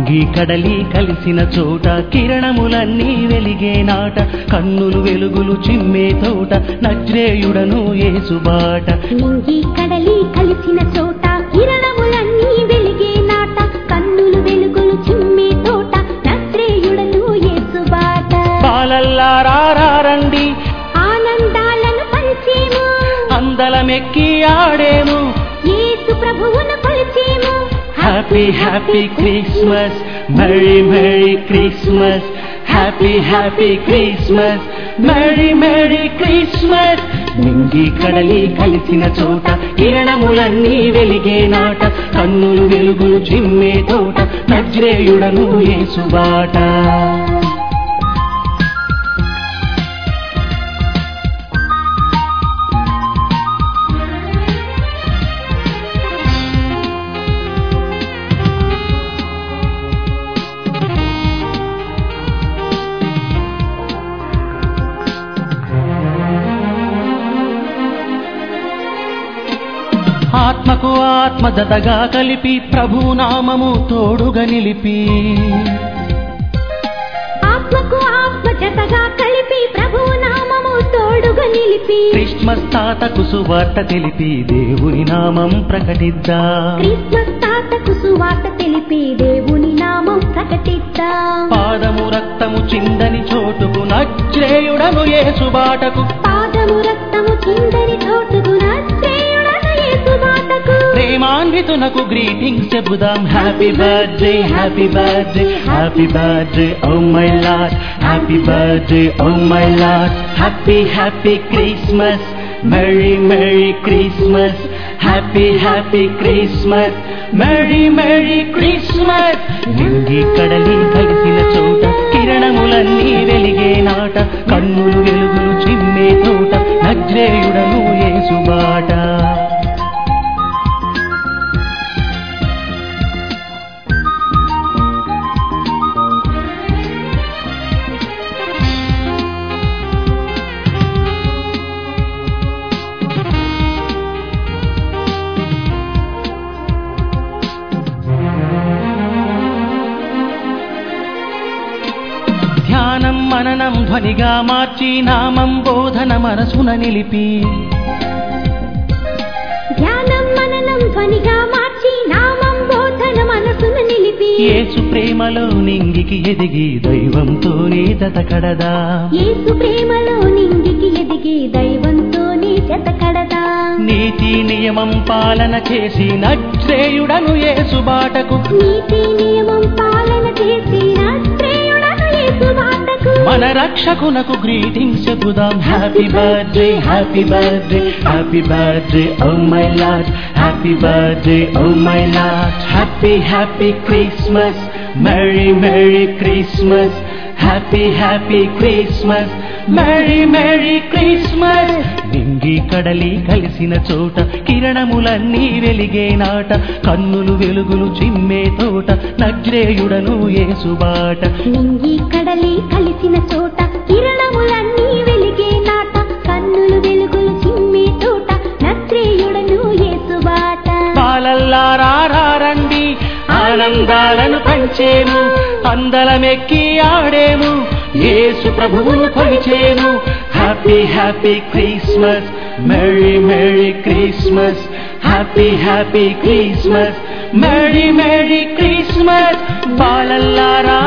నింగి కడలి కలిసిన చోట కిరణములన్నీ వెలిగే నాట కన్నులు వెలుగులు చిమ్మే తోట నజ్రేయుడను ఏసుబాట నింగి కడలి కలిసిన చోట కిరణములన్నీ వెలిగే నాట కన్నులు వెలుగులు చిమ్మే తోట నత్రేయుడను యేసుబాట బాలల్లారారండి ఆనందాలను పంచేము అందలమెక్కి ఆడేము యేసు ప్రభువును కొలిచేము happy happy Christmas merry merry Christmas happy happy Christmas merry merry Christmas నింగి కడలి కలిసిన చోట కిరణములన్నీ వెలిగే నాట కన్నులు వెలుగులు చిమ్మే తోట నజ్రేయుడను ఏసుబాట ఆత్మకు ఆత్మ జతగా కలిపి ప్రభు నామము తోడుగా నిలిపి ఆత్మకు ఆత్మ జతగా కలిపి ప్రభు నామము తోడుగా నిలిపి క్రిస్మస్ తాతకు సువార్త తెలిపి దేవుని నామం ప్రకటిద్దాం క్రిస్మస్ తాతకు సువార్త తెలిపి దేవుని నామం ప్రకటిద్దాం పాదము రక్తము చిందని చోటుకు నజ్రేయుడను ఏసుబాటకు పాదము రక్తము చిందని చోటుకు నశ్రేయుడను యేసుబాటకు ప్రేమాన్వితునకు గ్రీటింగ్స్ చెబుదాం happy birthday happy birthday happy birthday oh my lord happy birthday oh my lord happy happy Christmas merry merry Christmas happy happy Christmas merry merry Christmas నింగి కడలి కలిసిన చోట కిరణములన్నీ వెలిగే నాట కన్నులు వెలుగులు చిమ్మే తోట నజ్రేయుడను ఏసుబాట ధ్యానం మననం ధ్వనిగా మార్చి నామం బోధన మనసున నిలిపి ధ్యానం మననం ధ్వనిగా మార్చి నామం బోధన మనసును నిలిపి యేసు ప్రేమలో నింగికి ఎదిగి దైవంతోనే జతకడదా యేసు ప్రేమలో నింగికి ఎదిగి దైవంతోనే జతకడదా నీతి నియమం పాలన చేసి నజ్రేయుడను యేసుబాటకు నీతి నియమం పాలన చేసి నశ్రేయుడను యేసుబాటకు మన రక్షకునకు గ్రీటింగ్స్ చెబుదాం happy birthday happy birthday happy birthday oh my lord happy birthday oh my lord happy happy Christmas merry merry Christmas happy happy Christmas merry merry Christmas నింగి కడలి కలిసిన చోట కిరణములన్నీ వెలిగే నాట కన్నులు వెలుగులు చిమ్మే తోట నజ్రేయుడను ఏసుబాట నింగి కడలి కలిసిన చోట కిరణములన్నీ వెలిగే నాట కన్నులు వెలుగులు చిమ్మే తోట నత్రేయుడను యేసుబాట పాలల్లారారండి ఆనందాలను పంచేము అందలమెక్కి ఆడేము యేసు ప్రభువును కొలిచేము happy happy Christmas merry merry Christmas happy happy Christmas merry merry Christmas బాలల్లారా